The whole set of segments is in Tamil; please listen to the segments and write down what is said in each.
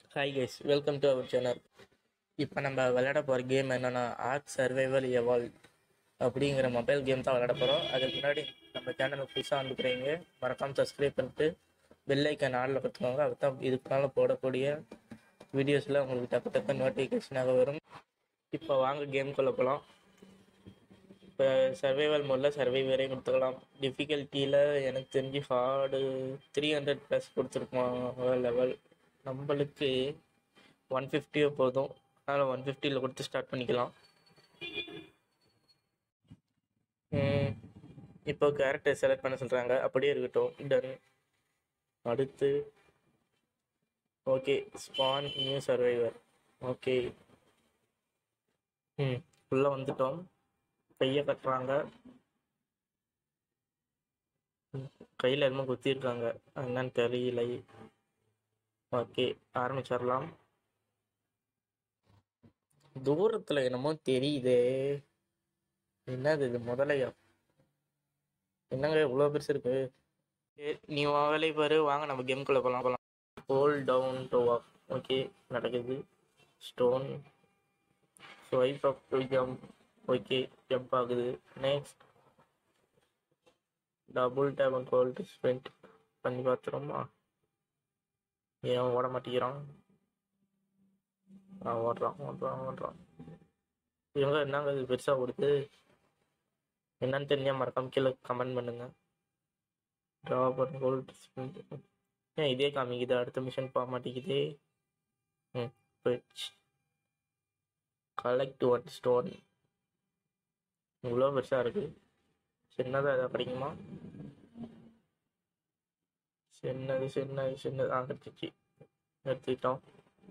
hi guys welcome to our channel இப்போ நம்ம விளையாட போகிற கேம் என்னென்னா ஆர்க் சர்வைவல் எவால் அப்படிங்கிற மொபைல் கேம் தான் விளையாட போகிறோம் அதுக்கு முன்னாடி நம்ம சேனலுக்கு புதுசாக வந்துக்கிறீங்க மறக்காமல் சப்ஸ்கிரைப் பண்ணிட்டு பெல் ஐக்கன் ஆளில் கொடுத்துக்கோங்க அப்போ தான் இதுக்கு மேலே போடக்கூடிய வீடியோஸில் உங்களுக்கு டக்கு டக்கு நோட்டிஃபிகேஷனாக வரும் இப்போ வாங்க கேம்குள்ளே போகலாம் இப்போ சர்வைவல் மோடில் சர்வைவரே கொடுத்துக்கலாம் டிஃபிகல்ட்டியில் எனக்கு தெரிஞ்சு ஹார்டு த்ரீ ஹண்ட்ரட் ப்ளஸ் கொடுத்துருக்கோம் லெவல் நம்மளுக்கு ஒன் ஃபிஃப்டியோ போதும் அதனால் ஒன் ஃபிஃப்டியில் கொடுத்து ஸ்டார்ட் பண்ணிக்கலாம் ம், இப்போ கேரக்டர் செலக்ட் பண்ண சொல்கிறாங்க அப்படியே இருக்கட்டும் டன் அடுத்து okay spawn new survivor okay ம் உள்ளே வந்துட்டோம் கையை கட்டுறாங்க கையில் என்னமோ குத்திருக்காங்க என்னன்னு தெரியலை ஓகே ஆரம்பிச்சிடலாம் தூரத்தில் என்னமோ தெரியுதே என்னது இது முதலையா என்னங்க இவ்வளோ பெருசு இருக்கு சரி, நீ உன் வேலையை பாரு வாங்க நம்ம கேம்குள்ளே போகலாம் போகலாம் hold down to walk okay நடக்குது stone swipe up to jump okay jump ஆகுது next double tap and hold spend பண்ணி பார்த்துருமா ஏன் ஓட மாட்டேங்கிறான் ஆ ஓடுறான் ஓடுறான் ஓடுறான் இவங்க என்னங்க இது பெருசாக ஓடுது என்னன்னு தெரிஞ்சா மறக்காம கீழே கமெண்ட் பண்ணுங்க ட்ராப் அண்ட் ஹோல்டு ஸ்பெண்ட் ஏன் இதே காமிக்குது அடுத்த மிஷன் போக மாட்டேங்குதே ம் போயிடுச்சு கலெக்ட் ஒன் ஸ்டோன் இவ்வளோ பெருசாக இருக்கு சின்னதாக எதாவது கிடைக்குமா சின்னது சின்னது சின்னது ஆ கிடச்சிச்சு எடுத்துக்கிட்டோம்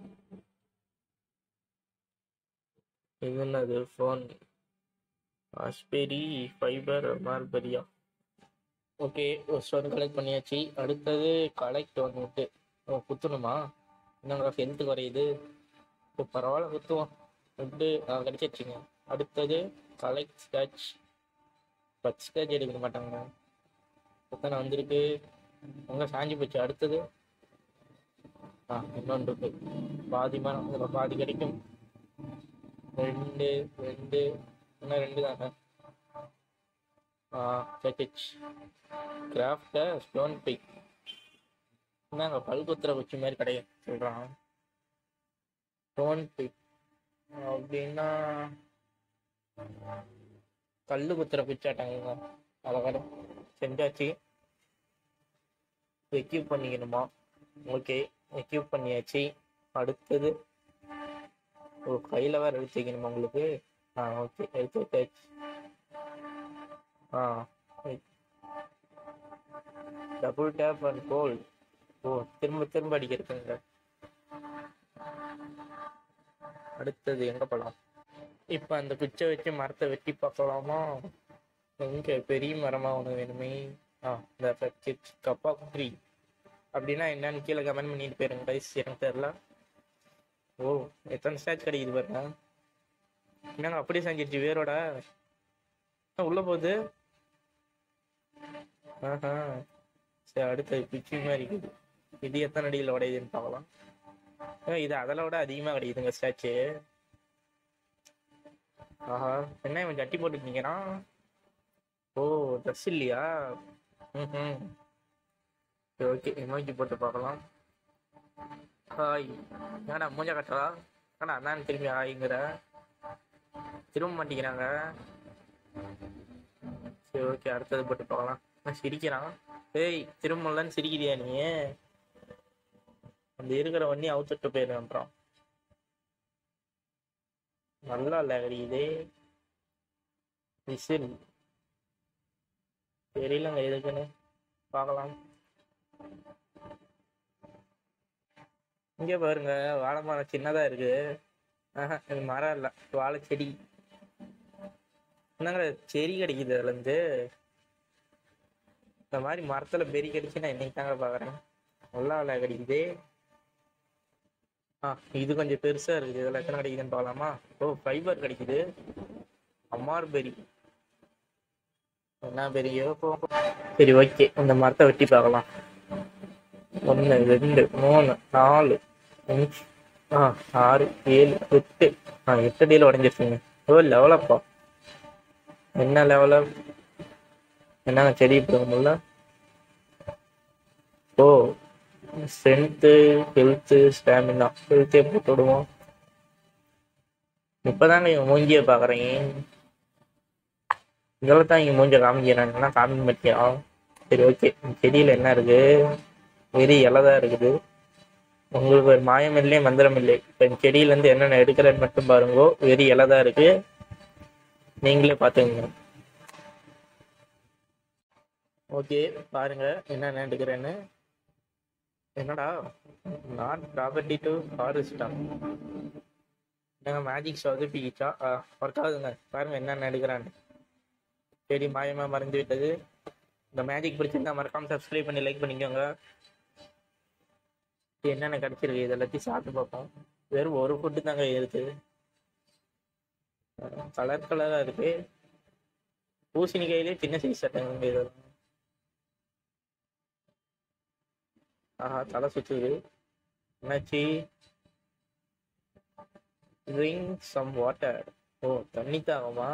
இது என்னது ஃபோன் ஆஸ்பெரி ஃபைபர் மார்பரியா ஓகே ஒரு ஸ்டோன் கலெக்ட் பண்ணியாச்சு அடுத்தது கலெக்ட் வந்துட்டு ஓ குத்தணுமா என்னங்க ஹெல்த் குறையுது இப்போ பரவாயில்ல குத்துவோம் ஃபுட்டு கிடச்சிருச்சுங்க அடுத்தது கலெக்ட் ஸ்கேட்ச் பத்து ஸ்கேட்ச் எடுக்க மாட்டாங்க எத்தனை வந்திருக்கு அங்கே சாஞ்சி போச்சு அடுத்தது ஆ இன்னொன்று இருக்கு பாதி மரம் அதில் பாதி கிடைக்கும் ரெண்டு ரெண்டு இன்னும் ரெண்டு தானே ஆ கிடைச்சிச்சு கிராஃப்டை ஸ்டோன் பிக் என்னங்க பல் குத்துற குச்சி மாதிரி கிடையாது சொல்கிறான் ஸ்டோன் பிக் அப்படின்னா கல் குத்துற குச்சாட்டாங்க அதை கடை செஞ்சாச்சு எக்யூப் பண்ணிக்கணுமா ஓகே எக்யூப் பண்ணியாச்சு அடுத்தது ஓ கையில் வேறு எடுத்து வைக்கணுமா உங்களுக்கு ஆ ஓகே எடுத்து வச்சாச்சு ஆ டபுள் டேப் அண்ட் கோல் ஓ திரும்ப திரும்ப அடிக்கிறதுங்க அடுத்தது எங்கே போகலாம் இப்போ அந்த குச்சை வச்சு மரத்தை வெட்டி பார்க்கலாமா எங்கே பெரிய மரமாக ஒன்று வேணுமே ஆ இந்த கப்பா ட்ரீ அப்படின்னா என்னன்னு கீழே கமெண்ட் பண்ணிட்டு போயிருங்க கைஸ் எனக்கு தெரில ஓ எத்தனை ஸ்டாச் கிடைக்குது பாருங்க என்னங்க அப்படியே செஞ்சிருச்சு வேரோட என்ன உள்ள போகுது ஆஹா சரி அடுத்து பிச்சி மாதிரி இருக்குது இது எத்தனை அடியில் உடையுதுன்னு பார்க்கலாம் ஏ, இது அதில் விட அதிகமாக கிடைக்குதுங்க ஸ்டாச்சு ஆஹா என்ன இவன் ஜட்டி போட்டுருக்கீங்கிறான் ஓ ட்ரெஸ் இல்லையா ம் சரி ஓகே எமோஜி போட்டு பார்க்கலாம் ஹாய் ஏடா மூஞ்ச கட்டுறா ஏடா அண்ணான்னு திரும்பி ஹாய்ங்கிற திரும்ப மாட்டேங்கிறாங்க சரி ஓகே அடுத்தது போட்டு பார்க்கலாம் நான் சிரிக்கிறான் ஏய் திரும்பலன்னு சிரிக்கிறியா நீ அந்த இருக்கிற வண்டி அவுத்துட்டு போயிருக்கான் நல்லா இல்லை கிடைக்குது விசில் தெரியலங்க எதுக்குன்னு பார்க்கலாம் இங்கே பாருங்க வாழை மரம் சின்னதா இருக்கு ஆஹா இது மரம் இல்லை வாழை செடி என்னங்க செடி கிடைக்குது அதுல இருந்து இந்த மாதிரி மரத்துல பெரி கிடைச்சு நான் இன்னைக்கு தாங்க பாக்குறேன் நல்லா விலை கிடைக்குது ஆ இது கொஞ்சம் பெருசா இருக்குது இதுல எத்தனை கிடைக்குதுன்னு பார்க்கலாமா ஓ ஃபைபர் கிடைக்குது அம்மார் பெரி என்ன பெரியோ போ சரி ஓகே இந்த மரத்தை வெட்டி பார்க்கலாம் ஒன்று ரெண்டு மூணு நாலு இன்ச் ஆ ஆறு ஏழு எட்டு ஆ எட்டு அடியில் உடஞ்சிருச்சுங்க ஓ லெவலப்பா என்ன லெவலப் என்னங்க செடி இப்படி முடியல ஓ ஸ்ட்ரென்த்து ஹெல்த்து ஸ்டாமினா ஹெல்த்தே போட்டு விடுவோம் இப்போதாங்க இவன் மூஞ்சியை பார்க்குறீங்க இதெல்லாம் தான் இங்கே மூஞ்ச காமிக்கிறாங்கன்னா காமிக்க மாட்டியா சரி ஓகே செடியில் என்ன இருக்கு வெறும் இலை தான் இருக்குது உங்களுக்கு ஒரு மாயம் இல்லை மந்திரம் இல்லை இப்போ இந்த செடியிலேருந்து என்னென்ன எடுக்கிறேன்னு மட்டும் பாருங்கோ வெறும் இலை தான் இருக்கு நீங்களே பார்த்துங்க ஓகே பாருங்க என்னென்ன எடுக்கிறேன்னு என்னடா நாட் ப்ராப்பர்ட்டி டு ஃபாரஸ்டா என்னங்க மேஜிக் ஷோ பிகிச்சா ஒர்க் ஆகுதுங்க பாருங்க என்னென்ன எடுக்கிறான்னு சரி மாயமா மறைந்து விட்டது இந்த மேஜிக் பிடிச்சிருந்தா மறக்காம சப்ஸ்கிரைப் பண்ணி லைக் பண்ணிக்கோங்க இது என்னென்ன கிடைச்சிருக்கு இதை எல்லாத்தையும் சாப்பிட்டு பார்ப்போம் வெறும் ஒரு ஃபுட்டு தாங்க இருக்கு கலர் கலராக இருக்கு பூசணிக்காயிலே சின்ன சைஸ் சட்டைங்க இதெல்லாம் ஆஹா தலை சுற்றுது என்னாச்சு ட்ரிங்க் சம் வாட்டர் ஓ தண்ணி தாகமா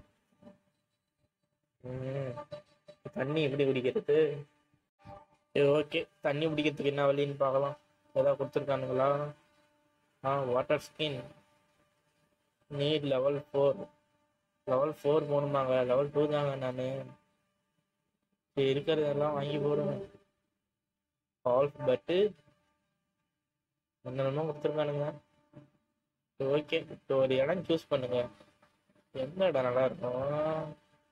ம் தண்ணி எப்படி குடிக்கிறது சரி ஓகே தண்ணி குடிக்கிறதுக்கு என்ன வழின்னு பார்க்கலாம் ஏதாவது கொடுத்துருக்கானுங்களா ஆ water skin need level four level four போகணுமாங்க லெவல் டூ தாங்க நான் சரி இருக்கிறதெல்லாம் வாங்கி போடுங்க ஆல்ஃப் பட்டு என்னென்னமோ கொடுத்துருக்கானுங்க சரி ஓகே இப்போ ஒரு இடம் சூஸ் பண்ணுங்க எந்த இடம் நல்லா இருக்கும்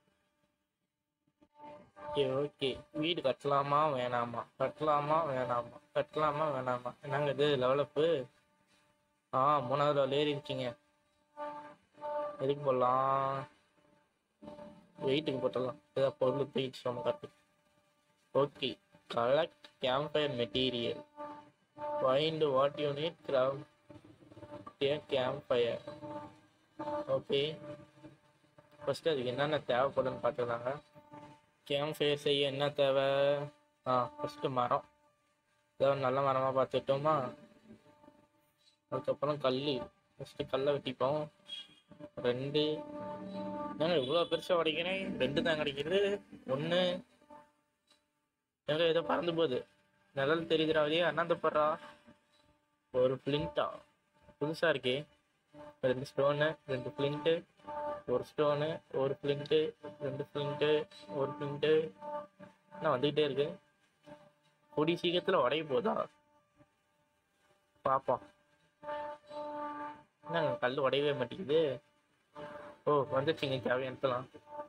ஓகே ஓகே வீடு கட்டலாமா வேணாமா கட்டலாமா வேணாமா கட்டலாமா வேணாமா என்னங்க இது லெவலப்பு ஆ மூணாவது லெவல் ஏறி இருக்கீங்க எதுக்கு போடலாம் வெயிட்டுக்கு போட்டலாம் ஏதாவது பொருள் தூக்கிட்டு நம்ம கட்டு okay collect camp fire material find what you need craft a camp fire okay first அதுக்கு என்னென்ன தேவைப்படுன்னு பார்த்துருந்தாங்க கேம்ப் ஃபயர் செய்ய என்ன தேவை ஆ ஃபஸ்ட்டு மரம் ஏதாவது நல்ல மரமாக பார்த்துட்டோமா அதுக்கப்புறம் கல் ஃபஸ்ட்டு கல்லை வெட்டிப்போம் ரெண்டு ஏங்க இவ்வளோ பெருசாக உடைக்கிறேன் ரெண்டு தான் கிடைக்கிறது ஒன்று ஏங்க ஏதோ பறந்து போகுது நிழல் தெரியுதுடா வழியே அண்ணாந்தப்படுறா ஒரு ஃப்ளிண்ட்டா புதுசாக இருக்கே ரெண்டு ஸ்டோனு ரெண்டு ஃப்ளிண்ட்டு ஒரு ஸ்டோனு ஒரு ஃப்ளிண்ட்டு ரெண்டு ஃப்ளிண்ட்டு ஒரு ஃப்ளிண்ட்டு என்ன வந்துக்கிட்டே இருக்கு கூடி சீக்கிரத்தில் உடைய போதா பார்ப்போம் என்னங்க கல் உடையவே மாட்டேங்குது ஓ வந்துச்சுங்க தேவையான எடுத்துலாம்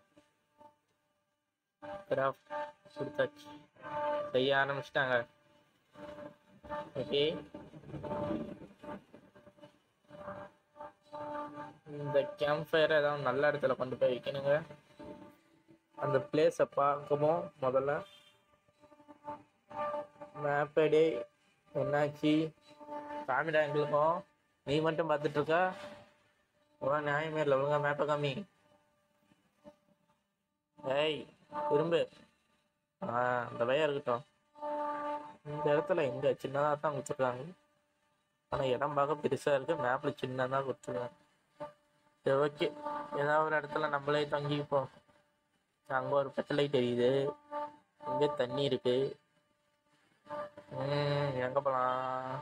கிராஃப்ட் கொடுத்தாச்சு செய்ய ஆரம்பிச்சிட்டாங்க ஓகே இந்த கேம்ப் ஃபயரை ஏதாவது நல்ல இடத்துல கொண்டு போய் வைக்கணுங்க அந்த பிளேஸை பார்க்கவும் முதல்ல மேப்படி என்னாச்சு காமிடா எங்களுக்கும் நீ மட்டும் பார்த்துட்டு இருக்கா ஓ நியாயமே இல்லை ஒழுங்கா மேப்பை காமி ஏய் திரும்ப ஆ அந்த பையன் இருக்கட்டும் இந்த இடத்துல எங்க சின்னதாக தான் கொடுத்துருக்காங்க ஆனால் இடம் பார்க்க பெருசாக இருக்கு மேப்பில் சின்னதாக கொடுத்துருக்காங்க சரி ஓகே ஏதாவது ஒரு இடத்துல நம்மளே தங்கிப்போம் அங்கே ஒரு பெட்டலை தெரியுது இங்கே தண்ணி இருக்கு ம் எங்கே போகலாம்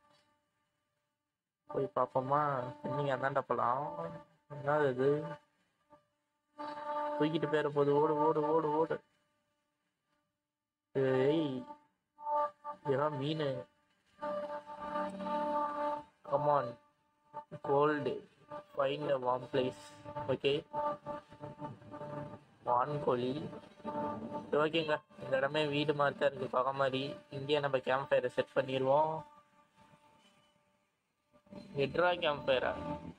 போய் பார்ப்போமா தண்ணிங்க அந்தாண்ட போகலாம் என்னது இது தூக்கிட்டு போயிட போகுது ஓடு ஓடு ஓடு ஓடு ஏய் இதெல்லாம் மீன் come on cold find a warm place okay வான்கோழி சரி, ஓகேங்க இந்த இடமே வீடு மாதிரி தான் இருக்கு பக மாதிரி இங்கேயே நம்ம கேம்ப் ஃபயரை செட் பண்ணிடுவோம் எட்ரா கேம்ப் ஃபயரா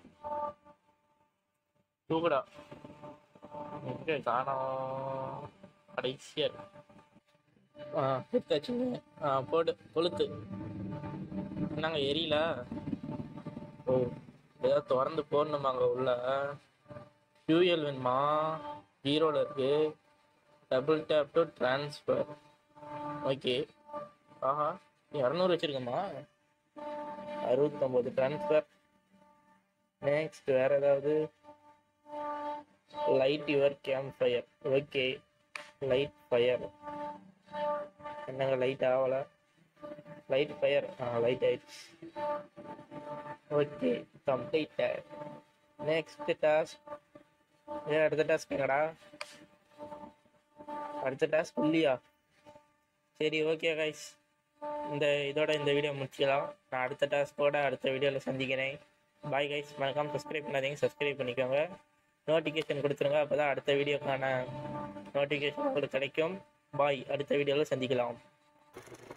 தூக்குடா எங்க காணோம் கடைசியா இருக்கு ஆ எடுத்தாச்சுங்க ஆ போடு கொளுத்து என்னங்க எரியல ஓ ஏதாவது திறந்து போடணுமாங்க உள்ள ஃபியூயல் வேணுமா ஜீரோல இருக்கு double tap to transfer okay ஆஹா இரநூறு வச்சிருக்கோமா அறுபத்தொம்போது ட்ரான்ஸ்ஃபர் நெக்ஸ்ட் வேறு ஏதாவது light your camp fire okay light fire என்னங்க லைட் ஆகலை லைட் ஃபயர் ஆ லைட் ஆயிடுச்சு ஓகே கம்ப்ளீட்டட் நெக்ஸ்ட் டாஸ்க் ஏன் அடுத்த டாஸ்க் எங்கடா அடுத்த டாஸ்க் இல்லையா சரி ஓகே கைஸ் இந்த இதோட இந்த வீடியோ முடிச்சிக்கலாம் நான் அடுத்த டாஸ்கோட அடுத்த வீடியோவில் சந்திக்கிறேன் பாய் கைஸ் மறக்காம சப்ஸ்கிரைப் பண்ணாதீங்க சப்ஸ்கிரைப் பண்ணிக்கோங்க நோட்டிஃபிகேஷன் கொடுத்துருங்க அப்போ தான் அடுத்த வீடியோக்கான நோட்டிஃபிகேஷன் உங்களுக்கு கிடைக்கும் பாய் அடுத்த வீடியோவில் சந்திக்கலாம்